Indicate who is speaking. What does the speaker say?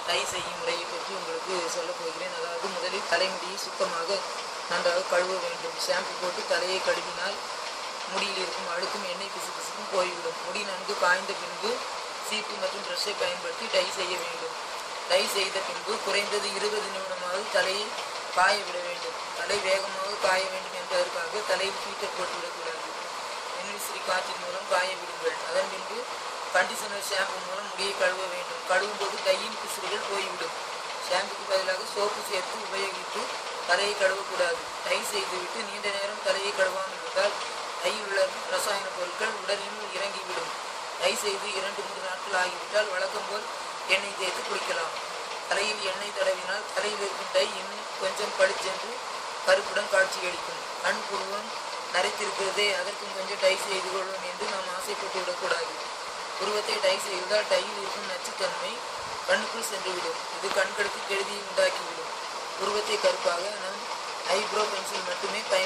Speaker 1: tie செய்யும் முறையை பற்றி உங்களுக்கு சொல்லப் போகிறேன் அதாவது முதலில் தலைமுடியை சுத்தமாக நன்றாக கழுவ வேண்டும் ஷாம்பு போட்டு தலையை கழுவினால் முடியில் இருக்கும் அழுக்கும் எண்ணெய் பிசு பிசுக்கும் போய்விடும் முடி நன்கு காய்ந்த பின்பு சீப்பு மற்றும் ப்ரஷ்ஷை பயன்படுத்தி டை செய்ய வேண்டும் டை செய்த பின்பு குறைந்தது இருபது நிமிடமாவது தலையை காய விட வேண்டும் தலை வேகமாக காய வேண்டும் என்பதற்காக தலையில் ஹீட்டர் போட்டு விடக்கூடாது மின்விசிறி காற்றின் மூலம் காய விடுங்கள் அதன் பின்பு கண்டிஷனர் ஷாம்பு மூலம் முடியை கழுவ வேண்டும் கழுவும் போது கையின் பிசுறுகள் போய்விடும் ஷாம்புக்கு பதிலாக சோப்பு சேர்த்து உபயோகித்து தலையை கழுவக்கூடாது டை செய்துவிட்டு நீண்ட நேரம் தலையை கழுவாமல் இருந்தால் டையில் உள்ள ரசாயன பொருட்கள் உடலினுள் இறங்கிவிடும் டை செய்து இரண்டு மூன்று நாட்கள் ஆகிவிட்டால் வழக்கம் போல் எண்ணெய் தேய்த்து குளிக்கலாம் தலையில் எண்ணெய் தடவினால் தலையில் இருக்கும் டை இன்னும் கொஞ்சம் பளிச்சென்று கருப்புடன் காட்சியளிக்கும் கண் புருவம் நரைத்திருக்கிறதே அதற்கும் கொஞ்சம் டை செய்து கொள்வோம் என்று நாம் ஆசைப்பட்டு விடக்கூடாது புருவத்தை டை செய்தால் டையில் இருக்கும் நச்சுத்தன்மை கண்ணுக்குள் சென்றுவிடும் இது கண்களுக்கு கெடுதியை உண்டாக்கிவிடும் புருவத்தை கருப்பாக நாம் ஐப்ரோ பென்சில் மட்டுமே பயன்